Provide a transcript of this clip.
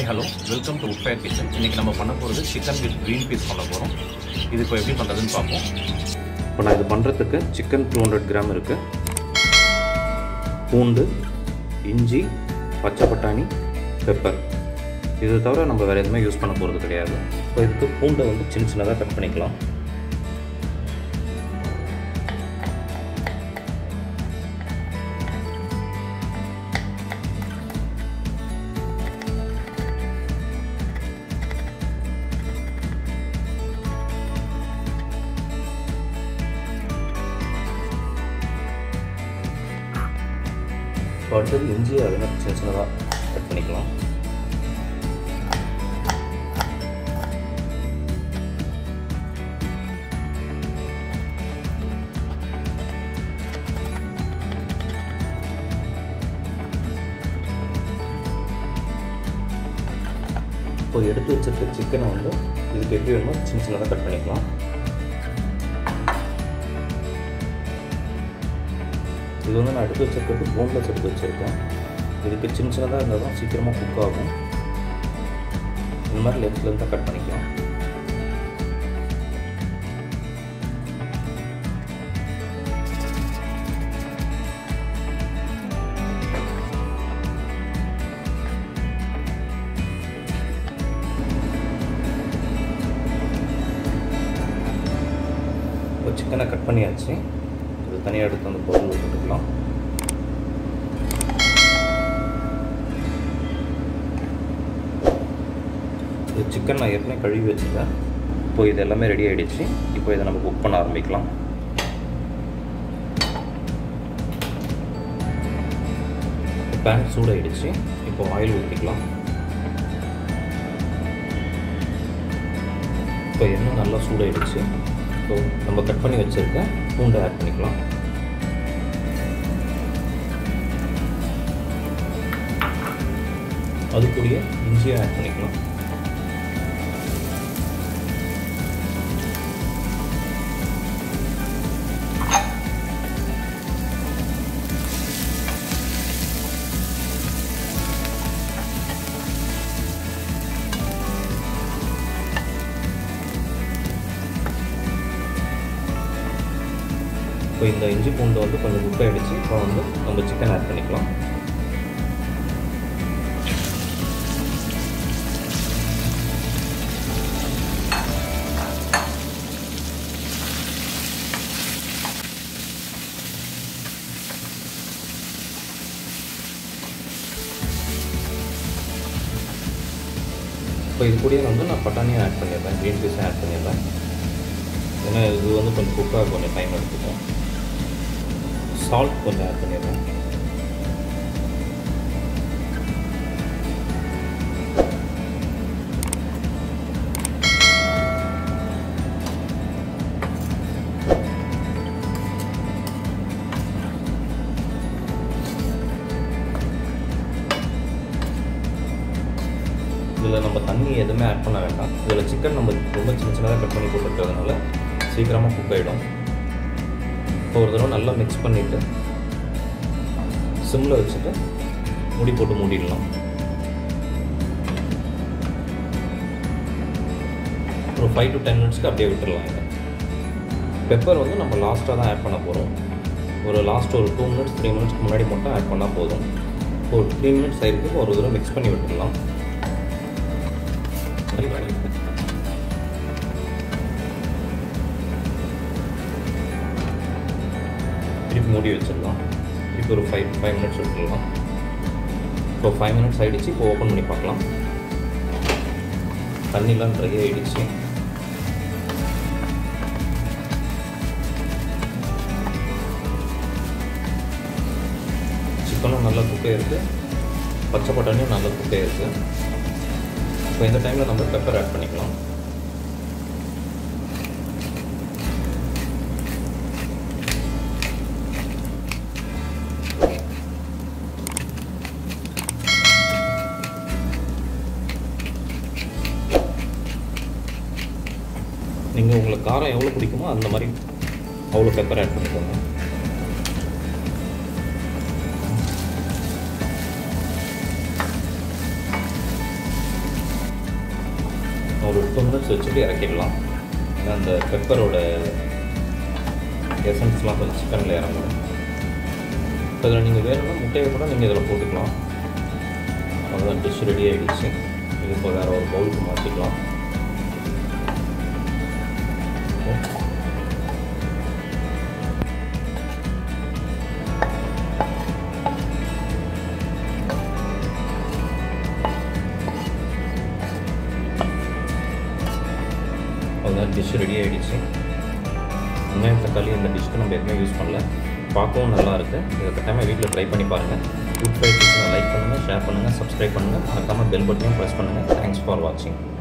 hello welcome to woodfire kitchen இன்றைக்கி நம்ம பண்ண போகிறது சிக்கன் வித் க்ரீன் பீஸ் பண்ண போகிறோம் இது இப்போ எப்படி பண்ணுறதுன்னு பார்ப்போம் இப்போ நான் இது பண்ணுறதுக்கு சிக்கன் டூ ஹண்ட்ரட் கிராம் இருக்குது பூண்டு இஞ்சி பச்சை பட்டாணி பெப்பர் இது தவிர நம்ம வேறு எதுவுமே யூஸ் பண்ண போகிறது கிடையாது இப்போ இதுக்கு பூண்டை வந்து சின்ன சின்னதாக கட் பண்ணிக்கலாம் இப்போ அடுத்தது இஞ்சியை அதெல்லாம் சின்ன சின்னதாக கட் பண்ணிக்கலாம் இப்போ எடுத்து வச்சிருக்க சிக்கனை வந்து இதுக்கு எப்படி வேணுமோ சின்ன சின்னதாக கட் பண்ணிக்கலாம் இது வந்து நான் எடுத்து வச்சிருக்கிறது போன்லெஸ் எடுத்து வச்சுருக்கேன் இதுக்கு சின்ன சின்னதாக இருந்தால் தான் சீக்கிரமாக குக் ஆகும் இந்த மாதிரி லெஃப்ட்லேருந்து தான் கட் பண்ணிக்கலாம் இப்போ சிக்கனை கட் பண்ணியாச்சு இது தனியாக எடுத்து அந்த பொருள் போட்டுக்கலாம் இது சிக்கன் நான் ஏற்கனவே கழுவி வச்சுட்டேன் இப்போ இது எல்லாமே ரெடி ஆகிடுச்சு இப்போ இதை நம்ம குக் பண்ண ஆரம்பிக்கலாம் பேன் சூடாயிடுச்சு இப்போ ஆயில் ஊற்றிக்கலாம் இப்போ எண்ணெய் நல்லா சூடாயிடுச்சு ஸோ நம்ம கட் பண்ணி வச்சுருக்க பூண்டை ஆட் பண்ணிக்கலாம் அது கூடயே இஞ்சியை ஆட் பண்ணிக்கலாம் இப்போ இந்த இஞ்சி பூண்டு வந்து கொஞ்சம் குக் ஆகிடுச்சு இப்போ வந்து நம்ம சிக்கன் ஆட் பண்ணிக்கலாம் இப்போ இது கூடயே வந்து நான் பட்டாணியும் ஆட் பண்ணிடுறேன் க்ரீன் பீஸும் ஆட் பண்ணிடுறேன் ஏன்னா இது வந்து கொஞ்சம் குக்காக கொஞ்சம் டைம் எடுத்துக்கும் சால்ட் கொஞ்சம் ஆட் பண்ணிடுறேன் இதில் நம்ம தண்ணி எதுவுமே ஆட் பண்ண வேண்டாம் இதில் சிக்கன் நம்ம ரொம்ப சின்ன சின்னதாக கட் பண்ணி போட்டுருக்கிறதுனால சீக்கிரமாக குக் ஆகிடும் இப்போ ஒரு தடவை நல்லா மிக்ஸ் பண்ணிவிட்டு சிம்மில் வச்சுட்டு மூடி போட்டு மூடிடலாம் ஒரு ஃபைவ் டு டென் மினிட்ஸ்க்கு அப்படியே விட்டுடலாம் இதை பெப்பர் வந்து நம்ம லாஸ்ட்டாக தான் ஆட் பண்ண போகிறோம் ஒரு லாஸ்ட் ஒரு டூ மினிட்ஸ் த்ரீ மினிட்ஸ்க்கு முன்னாடி மட்டும் ஆட் பண்ணால் போதும் ஒரு த்ரீ மினிட்ஸ் ஆயிருக்கு ஒரு தடவை மிக்ஸ் பண்ணி விட்டுடலாம் திருப்பி மூடி வச்சிடலாம் இப்போ ஒரு ஃபைவ் ஃபைவ் மினிட்ஸ் விட்டுடலாம் இப்போ ஃபைவ் மினிட்ஸ் ஆகிடுச்சு இப்போ ஓப்பன் பண்ணி பார்க்கலாம் தண்ணிலாம் ட்ரை ஆகிடுச்சு சிக்கனும் நல்லா குக் ஆகிருக்கு பச்சை பட்டாணியும் நல்லா குக் ஆகிருக்கு இப்போ இந்த டைமில் நம்ம பெப்பர் ஆட் பண்ணிக்கலாம் நீங்கள் உங்களுக்கு காரம் எவ்வளோ பிடிக்குமோ அந்த மாதிரி அவ்வளோ பெப்பர் ஆட் பண்ணிக்கோங்க மினிட்ஸ் வச்சுட்டு இறக்கிடலாம் ஏன்னா அந்த பெப்பரோட எசன்ஸ்லாம் கொஞ்சம் சிக்கனில் இறங்கும் இப்போ இதில் நீங்கள் வேணும்னா முட்டையை கூட நீங்கள் இதில் போட்டுக்கலாம் அவ்வளோதான் டிஷ் ரெடி ஆகிடுச்சு இது இப்போ வேறு ஒரு பவுலுக்கு மாற்றிக்கலாம் அவ்வளோதான் டிஷ் ரெடி ஆகிடுச்சு வெங்காயம் தக்காளி இந்த டிஷ்க்கு நம்ம எதுவுமே யூஸ் பண்ணல பார்க்கவும் நல்லா இருக்குது இதை கட்டாயமாக வீட்டில் ட்ரை பண்ணி பாருங்கள் ஃபுட் ஃப்ரைட் லைக் பண்ணுங்கள் ஷேர் பண்ணுங்கள் சப்ஸ்கிரைப் பண்ணுங்கள் மறக்காமல் பெல் பட்டனையும் ப்ரெஸ் பண்ணுங்கள் தேங்க்ஸ் ஃபார் வாட்சிங்